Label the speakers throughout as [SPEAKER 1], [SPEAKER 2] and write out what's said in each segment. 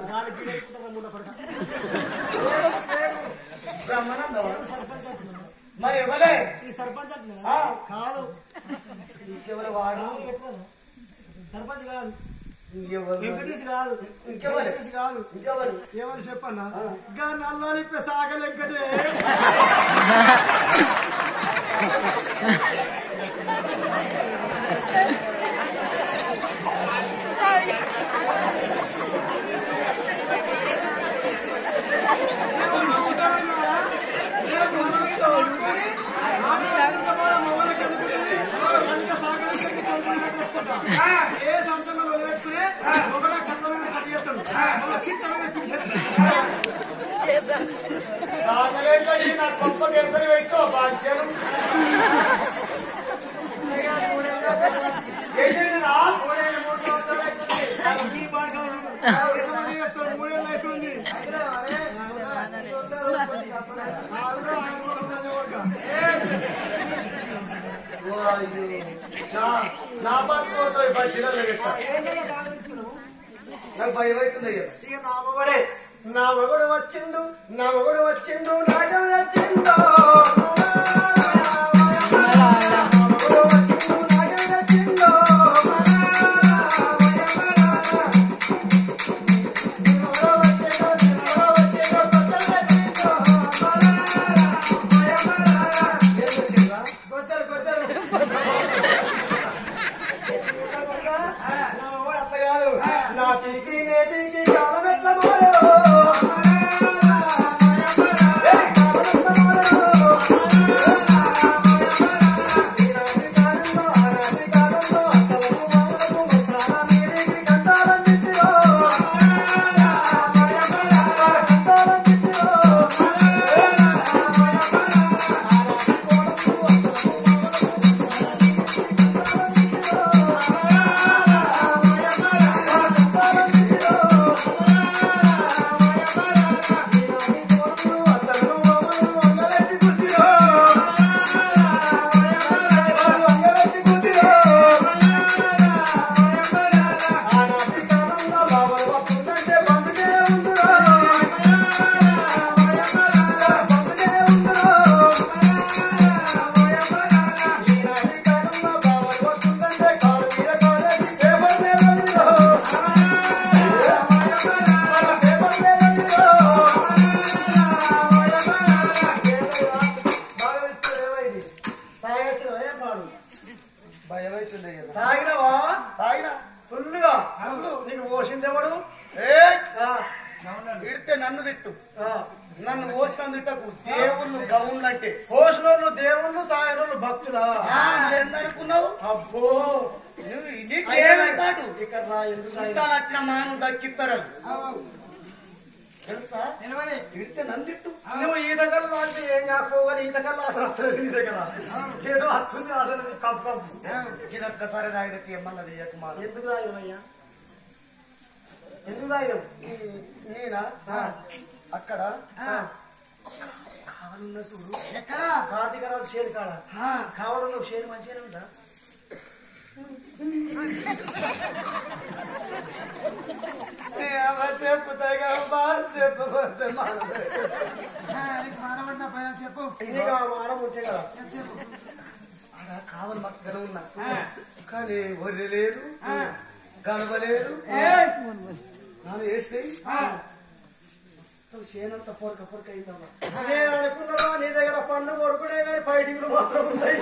[SPEAKER 1] దానికి గిడెక్కుతారా ముండ పడక
[SPEAKER 2] బ్రహ్మానందం
[SPEAKER 1] సర్పంచ్ అంటున్నా.
[SPEAKER 2] మరి ఎవరే
[SPEAKER 1] ఈ సర్పంచ్ అంటున్నా
[SPEAKER 2] ఆ.
[SPEAKER 1] కాదు
[SPEAKER 2] ఇంకెవరు వాడు
[SPEAKER 1] సర్పంచ్ కాదు
[SPEAKER 2] ఇంకెవరు
[SPEAKER 1] వెంకటేష్ కాదు
[SPEAKER 2] ఇంకెవరు?
[SPEAKER 1] వెంకటేష్ కాదు
[SPEAKER 2] ఇంకెవరు
[SPEAKER 1] ఏమని చెప్పన్నా గా నల్లాలిప్పే సాగలెక్కటే ఏ సంవత్సరంలో వదిలిపెట్టుకుని ఒకటే కట్టలని కట్టి చేస్తాడు మళ్ళా కిట్టలని ఎక్కించేస్తాడు.
[SPEAKER 2] సాగలేదని నా గొప్పకి ఎందరు పెట్టుకో బాధ్యను ఏంటిరా? మూడేళ్ళు మూడు సంవత్సరాలు అవుతుంది.
[SPEAKER 1] ఈ పాట ఎంతమంది చేస్తారు? మూడేళ్ళు అవుతుంది. ఆవిడ ఆయన కూడా ఉన్నది ఒక.
[SPEAKER 2] వాయ్యో. నా- నా బతుకుతో ఈ బజ్జీలలో పెట్టా.
[SPEAKER 1] ఏంటయ్యా బాగా చెప్తున్నావు?
[SPEAKER 2] నాకు భయం అవుతుంది అయ్యా.
[SPEAKER 1] ఇక నా మొగడే.
[SPEAKER 2] నా మొగుడు వచ్చిండు నా మొగుడు వచ్చిండు నాగం వచ్చిండు నా మొగుడు అట్లా కాదు నా టీకి నేటికి కాలం ఎట్లా మారో తాగినవా తాగినా ఫుల్గా నీకు పోసిందేవాడు ఇడితే నన్ను తిట్టు నన్ను పోసిన తిట్టకు దేవుళ్ళు గౌన్లు అంటే
[SPEAKER 1] పోషణోళ్ళు దేవుళ్ళు తాగడోళ్ళు భక్తులా
[SPEAKER 2] ఎందుకున్నావు
[SPEAKER 1] అబ్బో
[SPEAKER 2] నీకేమంటాడు
[SPEAKER 1] ఇక్కడ రా ఎందుకు రా?
[SPEAKER 2] చుట్టాలు వచ్చిన మాను దక్కిస్తారు తెలుసా
[SPEAKER 1] నిలవని.
[SPEAKER 2] ఇడితే నన్ను తిట్టు
[SPEAKER 1] నువ్వు ఈత కళ్ళు తాగితే ఏం కాకపోవు కానీ ఈత కళ్ళు అసలు వస్తలేదు నీ దగ్గర ఏదో వస్తుంది అసలు కప్పు కప్పు
[SPEAKER 2] ఇది ఒక్కసారి తాగితే ఎమ్మల్ల తీయకు మా
[SPEAKER 1] ఎందుకు తాగినవయ్యా ఎందుకు తాగినావు
[SPEAKER 2] నేనా అక్కడ కావాలన్న చూడు
[SPEAKER 1] కార్తీక రాజు షేర్ కాడ కావడంలో షేర్ మంచిగానే ఉందా
[SPEAKER 2] చెప్పుతాయి చెప్పబోతే
[SPEAKER 1] నీకు ఆ మానం ఉంటే కదా
[SPEAKER 2] ఆడ కావాలి మక్కన ఉన్నా కానీ ఒర్రె లేదు గలవలేదు నాలుగు వేసినాయి చేనంత పొరక పొరక అయిందమ్మా
[SPEAKER 1] నేను అనుకున్నారా నీ దగ్గర పన్ను కొరుకునే కానీ ఫైటింగ్లు మాత్రం ఉన్నాయి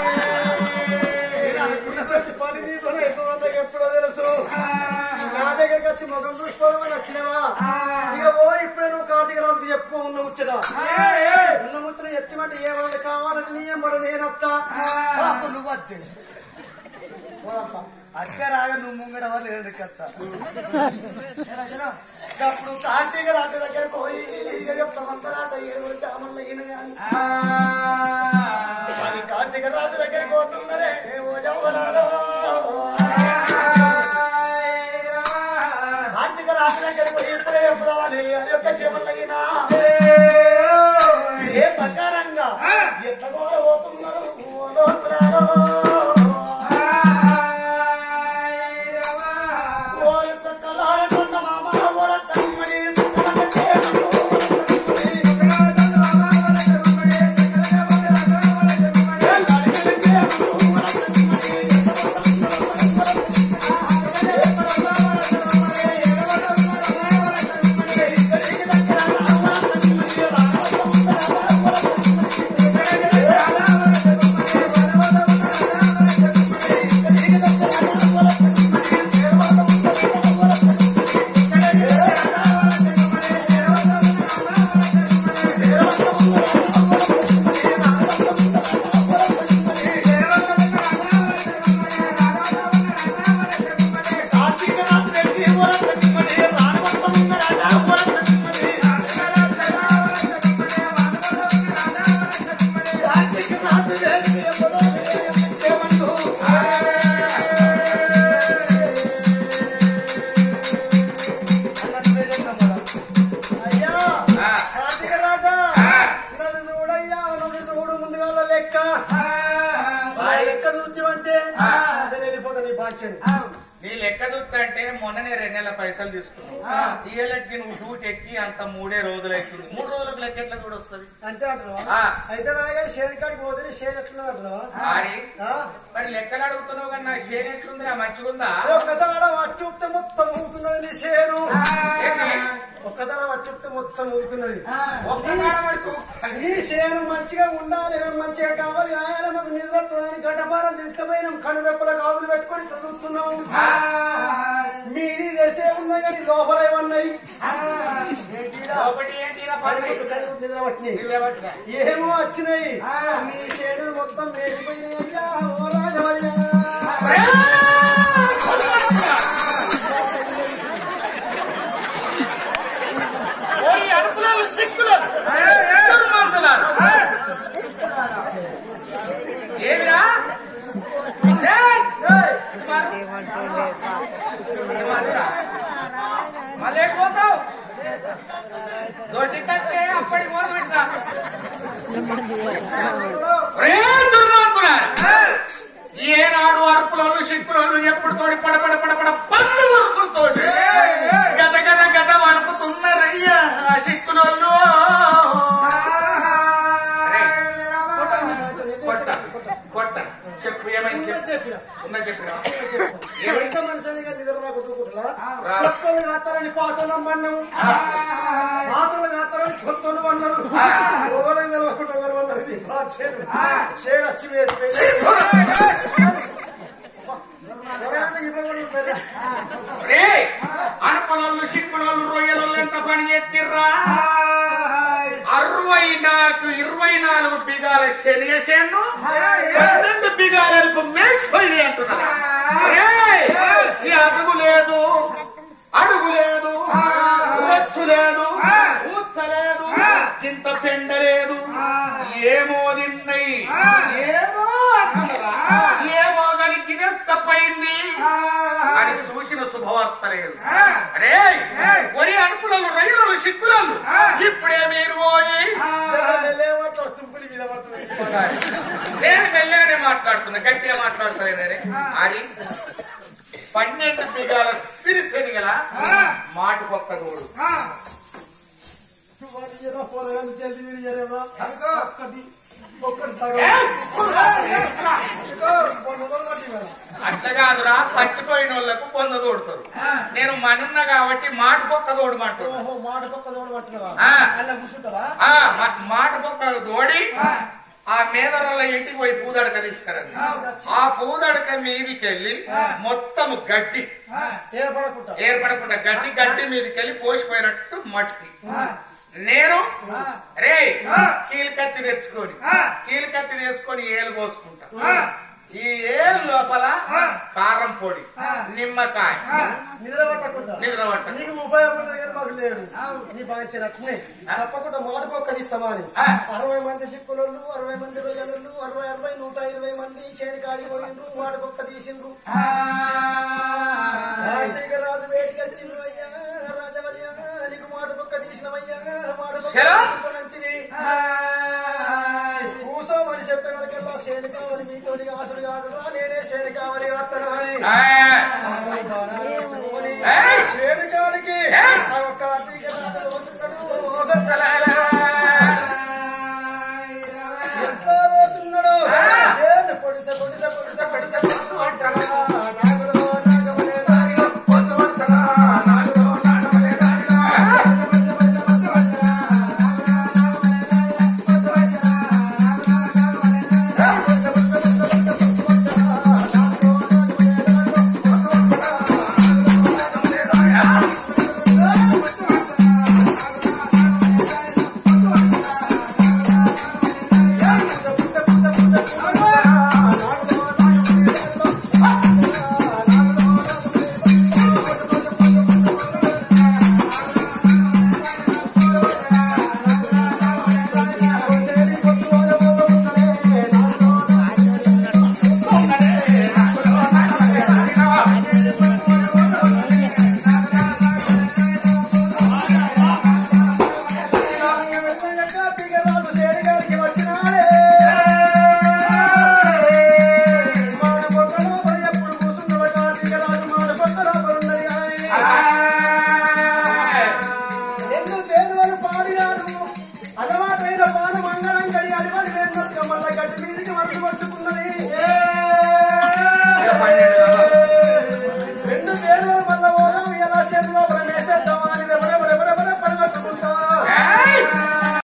[SPEAKER 1] నేను అనుకున్న సచ్చి పని నీతో ఎంతమందికి ఎప్పుడో తెలుసు నా దగ్గరికి వచ్చి ముఖం చూసుకోవడం వచ్చినవా ఇక ఓ ఇప్పుడే నువ్వు కార్తీక రాజుకి చెప్పుకో ఉన్న ముచ్చట ఉన్న ముచ్చట ఎత్తిమంటే ఏమన్నా కావాలంటే నీ ఏం పడ నేనత్తా
[SPEAKER 2] పాప నువ్వు వద్దే అక్క రాగా నువ్వు ముంగడ వాళ్ళు ఎందుకత్త అప్పుడు కార్తీక రాత్రి దగ్గర పోయి ఇక చెప్తామంతరాట ఏడు చామన్న ఈయన గాని. అది కార్తీక రాత్రి దగ్గర పోతున్నదే ఓ జవ్వనాలో. కార్తీక రాత్రి దగ్గర పోయి ఇప్పుడే ఎప్పుడు రావాలి అది యొక్క చీమల్లగినా ఏ ప్రకారంగా ఎట్లా కూడా పోతున్నారు ఓ లోపలాలో. ఓరి సకలాల కొండ మామ ఓర కన్య
[SPEAKER 3] లెక్క చూస్తుంటే మొన్ననే రెండు నెలల పైసలు తీసుకున్నావు ఇయ్యలకి నువ్వు షూట్ ఎక్కి అంత మూడే రోజులు అవుతుంది మూడు రోజులకు లెక్క ఎట్లా కూడా వస్తుంది
[SPEAKER 1] అంతే అంటున్నావా
[SPEAKER 3] ఆ.
[SPEAKER 1] అయితే బాగా షేర్ కాడికి పోతే షేర్ ఎట్లా అంటున్నావా
[SPEAKER 3] మరి
[SPEAKER 1] ఆ?
[SPEAKER 3] మరి లెక్కలు అడుగుతున్నావు కానీ నా షేర్ ఎట్లుందిరా మంచిగుందా
[SPEAKER 1] ఒక్కదాడ వట్టుప్తే మొత్తం ఊగుతున్నది నీ షేరు
[SPEAKER 3] ఏంటి?
[SPEAKER 1] ఒక్కదాడ వట్టుప్తే మొత్తం ఊగుతున్నది
[SPEAKER 3] ఒక్క మాట పడుకో.
[SPEAKER 1] నీ షేరు మంచిగా ఉండాలి ఏం మంచిగా కావాలి ఆయన మాకు నిద్రపోదని గడ్డపారం తీసుకుపోయినాం కళ్ళు రెప్పల కాదులు పెట్టుకొని ఇట్లా చూస్తున్నాము మీది తెసే ఉన్నాయి కానీ లోపల ఏమన్నాయి
[SPEAKER 3] ఒకటి ఏంటిరా పడ్డాయి?
[SPEAKER 1] నిద్ర పట్టినాయి
[SPEAKER 3] నిలబడరా.
[SPEAKER 1] ఏమో వచ్చినాయి నీ షేడు మొత్తం మేసిపోయినాయి అయ్యా ఓ రాజవయ్యా
[SPEAKER 3] ఓయ్ అడుపులాలు, సిక్కులాలు, దుర్మార్గులాలు. ఏమిరా ఏయ్! ఇటు మారు. ఇటు మారురా. మళ్ళీ ఎటు పోతావు దొడ్డి కట్టే అప్పటికి మొదలు పెట్టినా రే దుర్మార్గులారా. ఏనాడు అరుపులోళ్ళు సిక్కులోళ్ళు ఎప్పుడు తోడి పడపడ పడపడ పన్ను వరుకులతోటి గద గద గద వణుకుతున్నారయ్యా ఆ సిక్కులోళ్ళు రే, కొట్ట కొట్ట చెప్పు ఏమైంది చెప్పు
[SPEAKER 1] చెప్పిన
[SPEAKER 3] ఉన్నా చెప్పినా
[SPEAKER 1] ఎంత మనిషిగా నిద్ర రాకుంటుకుంటున్నా కొత్తలు కాస్తారని పాతలు అమ్మన్నాము పాతలు కాస్తారని కొత్తలు అన్నారు ఓవరం కలవకుండా కలవన్నారు నీ బాధ చేడు చేడు వచ్చి వేసిపోయింది ఎవరైనా ఇప్పుడు కూడా ఉంటుంది.
[SPEAKER 3] రే అనుకులోళ్ళు సిక్కులోళ్ళు రొయ్యలు ఎంత పని చేతిర్రా అరవై నాకు ఇరవై నాలుగు బిగాల శనియసేను పన్నెండు బిగాల మేసిపోయి అంటున్నా రేయ్! ఈ అడుగు లేదు అడుగు లేదు రొచ్చు లేదు ఊత్త లేదు ఇంత పెండ లేదు ఏమో తిన్నాయి ఏమో అంటున్నారా? ఏమో కానీ గిరెత్తపోయింది అని సూచన శుభవార్త లేదు అరే ఒరి అనుకులను రైలు సిక్కులను ఇప్పుడే మీరు పోయి
[SPEAKER 1] జర వెళ్ళేవాట్లో తుంపులి మీద పడుతున్నాయి
[SPEAKER 3] నేను మెల్లగానే మాట్లాడుతున్నా గట్టిగా మాట్లాడుతున్నారే అది పన్నెండు బిగాల సిరిసెని గల మాట కొత్త గోడు
[SPEAKER 1] వాటి ఏదో పోరగాళ్ళు చెల్లి వీడి జరేవా? ఒక్కటి ఒక్కటి సగం.
[SPEAKER 3] ఏ?
[SPEAKER 1] కొన్ని రోజులు పట్టి కదా.
[SPEAKER 3] అట్లా కాదురా చచ్చిపోయిన వాళ్ళకు పొందదోడుతారు నేను మనున్నా కాబట్టి మాట కొత్త తోడమంటున్నా
[SPEAKER 1] ఓహో మాట పక్క దూరం పట్టినవా
[SPEAKER 3] ఆ.
[SPEAKER 1] అలా కూర్చుంటావా
[SPEAKER 3] ఆ, మా- మాట పక్క తోడి ఆ మేదరల్ల ఇంటికి పోయి పూదడక తీసుకురండి ఆ పూదడక మీదికి వెళ్ళి మొత్తం గడ్డి
[SPEAKER 1] ఏర్పడకుండా
[SPEAKER 3] ఏర్పడకుండా గడ్డి గడ్డి మీదకి వెళ్ళి పోసిపోయినట్టు మట్టి నేను రే కీలకత్తి తెచ్చుకొని కీలకత్తి తెచ్చుకొని ఏలు కోసుకుంటా ఈ ఏలు లోపల కారం పొడి నిమ్మకాయ
[SPEAKER 1] నిద్ర పట్టకుండా
[SPEAKER 3] నిద్ర పట్ట
[SPEAKER 1] నీకు ఉపాయం ఉన్నది కానీ మాకు లేదు నీ బాగా తప్పకుండా మాట పక్క తీస్తామా అని అరవై మంది సిక్కులోళ్ళు అరవై మంది రొయ్యలు అరవై అరవై నూట ఇరవై మంది చేని కాడి పోయిండ్రు మాట పక్క తీసిండ్రు రాజశేఖర రాజు వేడికి వచ్చిండ్రు అయ్యా రాజవర్య నీకు మాట పక్క తీసినవయ్యా మాట పక్క
[SPEAKER 3] శరా?
[SPEAKER 1] తీసిండ్రు